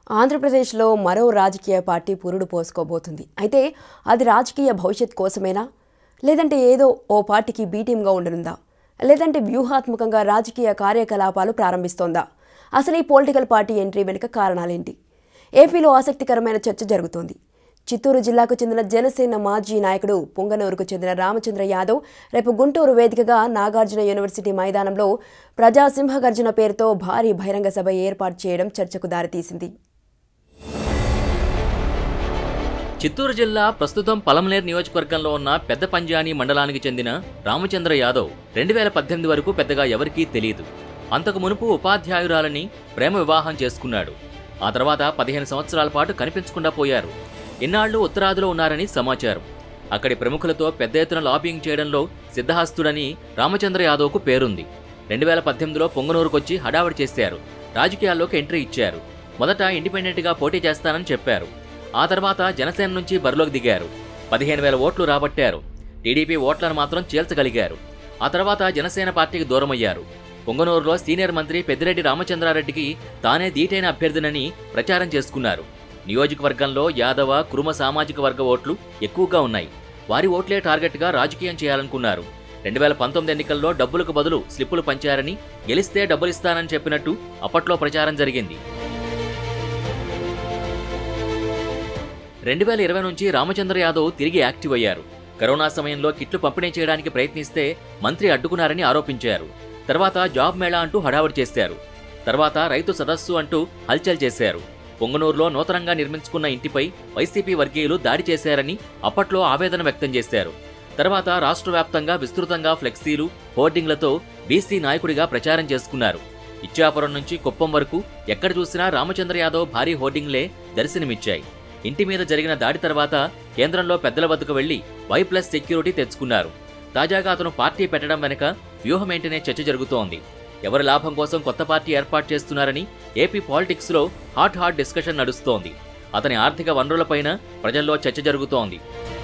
ఆంధ్రప్రదేశ్లో మరో రాజకీయ పార్టీ పురుడు పోసుకోబోతుంది అయితే అది రాజకీయ భవిష్యత్ కోసమేనా లేదంటే ఏదో ఓ పార్టీకి బీటీంగా ఉండనుందా లేదంటే వ్యూహాత్మకంగా రాజకీయ కార్యకలాపాలు ప్రారంభిస్తోందా అసలు ఈ పొలిటికల్ పార్టీ ఎంట్రీ వెనుక కారణాలేంటి ఏపీలో ఆసక్తికరమైన చర్చ జరుగుతోంది చిత్తూరు జిల్లాకు చెందిన జనసేన మాజీ నాయకుడు పొంగనూరుకు చెందిన రామచంద్ర యాదవ్ రేపు గుంటూరు వేదికగా నాగార్జున యూనివర్సిటీ మైదానంలో ప్రజాసింహగర్జన పేరుతో భారీ బహిరంగ సభ ఏర్పాటు చేయడం చర్చకు దారితీసింది చిత్తూరు జిల్లా ప్రస్తుతం పలమనేర్ నియోజకవర్గంలో ఉన్న పెద్ద పంజాని మండలానికి చెందిన రామచంద్ర యాదవ్ రెండు వేల పద్దెనిమిది వరకు పెద్దగా ఎవరికీ తెలియదు అంతకు మునుపు ఉపాధ్యాయురాలని ప్రేమ వివాహం చేసుకున్నాడు ఆ తర్వాత పదిహేను సంవత్సరాల పాటు కనిపించకుండా పోయారు ఇన్నాళ్లు ఉత్తరాదిలో ఉన్నారని సమాచారం అక్కడి ప్రముఖులతో పెద్ద ఎత్తున లాబింగ్ చేయడంలో సిద్ధహస్తుడని రామచంద్ర యాదవ్కు పేరుంది రెండు వేల పద్దెనిమిదిలో పొంగనూరుకొచ్చి హడావిడి చేశారు రాజకీయాల్లోకి ఎంట్రీ ఇచ్చారు మొదట ఇండిపెండెంట్గా పోటీ చేస్తానని చెప్పారు ఆ తర్వాత జనసేన నుంచి బరిలోకి దిగారు పదిహేను వేల ఓట్లు రాబట్టారు టీడీపీ ఓట్లను మాత్రం చీల్చగలిగారు ఆ తర్వాత జనసేన పార్టీకి దూరమయ్యారు పొంగనూరులో సీనియర్ మంత్రి పెద్దిరెడ్డి రామచంద్రారెడ్డికి తానే దీటైన అభ్యర్థినని ప్రచారం చేసుకున్నారు నియోజకవర్గంలో యాదవ కురుమ సామాజిక వర్గ ఓట్లు ఎక్కువగా ఉన్నాయి వారి ఓట్లే టార్గెట్గా రాజకీయం చేయాలనుకున్నారు రెండు వేల పంతొమ్మిది ఎన్నికల్లో డబ్బులకు బదులు స్లిప్పులు పంచారని గెలిస్తే డబ్బులిస్తానని చెప్పినట్టు అప్పట్లో ప్రచారం జరిగింది రెండు వేల ఇరవై నుంచి రామచంద్ర యాదవ్ తిరిగి యాక్టివ్ అయ్యారు కరోనా సమయంలో కిట్లు పంపిణీ చేయడానికి ప్రయత్నిస్తే మంత్రి అడ్డుకున్నారని ఆరోపించారు తర్వాత జాబ్ మేళా అంటూ హడావుడి చేశారు తర్వాత రైతు సదస్సు అంటూ హల్చల్ చేశారు పొంగనూరులో నూతనంగా నిర్మించుకున్న ఇంటిపై వైసీపీ వర్గీయులు దాడి చేశారని అప్పట్లో ఆవేదన వ్యక్తం చేశారు తర్వాత రాష్ట్ర వ్యాప్తంగా విస్తృతంగా ఫ్లెక్సీలు హోర్డింగ్లతో బీసీ నాయకుడిగా ప్రచారం చేసుకున్నారు ఇచ్చాపురం నుంచి కుప్పం వరకు ఎక్కడ చూసినా రామచంద్ర యాదవ్ భారీ హోర్డింగ్లే దర్శనమిచ్చాయి ఇంటి మీద జరిగిన దాడి తర్వాత కేంద్రంలో పెద్దల వద్దకు వెళ్లి వై ప్లస్ సెక్యూరిటీ తెచ్చుకున్నారు తాజాగా అతను పార్టీ పెట్టడం వెనుక వ్యూహమేంటనే చర్చ జరుగుతోంది ఎవరి లాభం కోసం కొత్త పార్టీ ఏర్పాటు చేస్తున్నారని ఏపీ పాలిటిక్స్లో హాట్ హాట్ డిస్కషన్ నడుస్తోంది అతని ఆర్థిక వనరులపైన ప్రజల్లో చర్చ జరుగుతోంది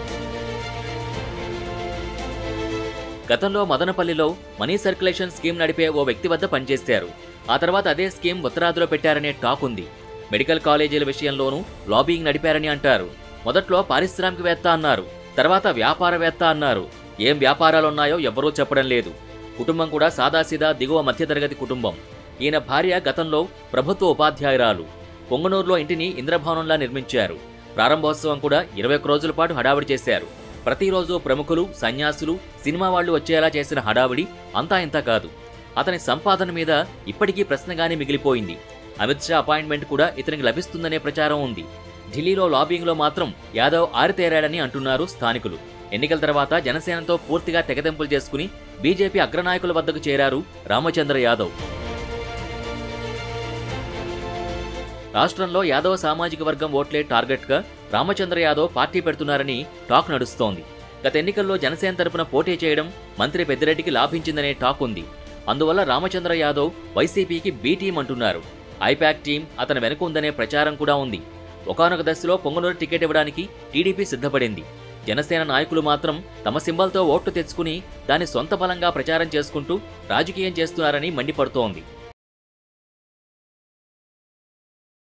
గతంలో మదనపల్లిలో మనీ సర్క్యులేషన్ స్కీమ్ నడిపే ఓ వ్యక్తి వద్ద పనిచేశారు ఆ తర్వాత అదే స్కీమ్ ఉత్తరాదిలో పెట్టారనే టాక్ ఉంది మెడికల్ కాలేజీల విషయంలోనూ లాబింగ్ నడిపారని అంటారు మొదట్లో పారిశ్రామికవేత్త అన్నారు తర్వాత వ్యాపారవేత్త అన్నారు ఏం వ్యాపారాలున్నాయో ఎవ్వరూ చెప్పడం లేదు కుటుంబం కూడా సాదాసీదా దిగువ మధ్యతరగతి కుటుంబం ఈయన భార్య గతంలో ప్రభుత్వ ఉపాధ్యాయురాలు పొంగనూరులో ఇంటిని ఇంద్రభవనంలా నిర్మించారు ప్రారంభోత్సవం కూడా ఇరవై ఒక్క రోజుల పాటు హడావిడి చేశారు ప్రతిరోజు ప్రముఖులు సన్యాసులు సినిమా వాళ్ళు వచ్చేలా చేసిన హడావిడి అంతా ఇంత కాదు అతని సంపాదన మీద ఇప్పటికీ ప్రశ్నగానే మిగిలిపోయింది అమిత్ షా అపాయింట్మెంట్ కూడా ఇతనికి లభిస్తుందనే ప్రచారం ఉంది ఢిల్లీలో లాబింగ్లో మాత్రం యాదవ్ ఆరితేరాడని అంటున్నారు స్థానికులు ఎన్నికల తర్వాత జనసేనతో పూర్తిగా తెగదెంపులు చేసుకుని బీజేపీ అగ్రనాయకుల వద్దకు చేరారు రామచంద్ర యాదవ్ రాష్ట్రంలో యాదవ సామాజిక వర్గం ఓట్లే టార్గెట్గా రామచంద్ర యాదవ్ పార్టీ పెడుతున్నారని టాక్ నడుస్తోంది గత ఎన్నికల్లో జనసేన తరపున పోటీ చేయడం మంత్రి పెద్దిరెడ్డికి లాభించిందనే టాక్ ఉంది అందువల్ల రామచంద్ర యాదవ్ వైసీపీకి బీ టీం అంటున్నారు ఐపాక్ టీం అతని వెనుక ఉందనే ప్రచారం కూడా ఉంది ఒకనొక దశలో పొంగనూరు టికెట్ ఇవ్వడానికి టీడీపీ సిద్ధపడింది జనసేన నాయకులు మాత్రం తమ సింబల్తో ఓట్లు తెచ్చుకుని దాని సొంత బలంగా ప్రచారం చేసుకుంటూ రాజకీయం చేస్తున్నారని మండిపడుతోంది